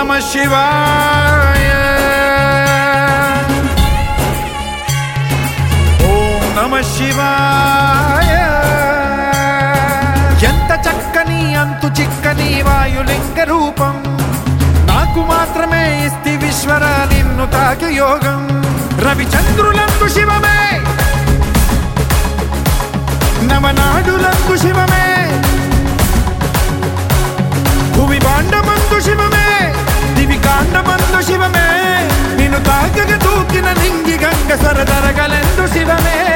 నమ శివాయ ఓం నమ శివాయ ఎంత చక్కని అంతు చిక్కని వాయులింగ రూపం నాకు మాత్రమే ఇస్తి విశ్వర నిన్ను తాకి యోగం రవిచంద్రులందు శివమే నవనాడులందు శివమే భూమి బాండమందు శివమే దివి కాండమందు శివమే నిన్ను తాకగ తూకిన నింగి గంగ సరదరగలెందు శివమే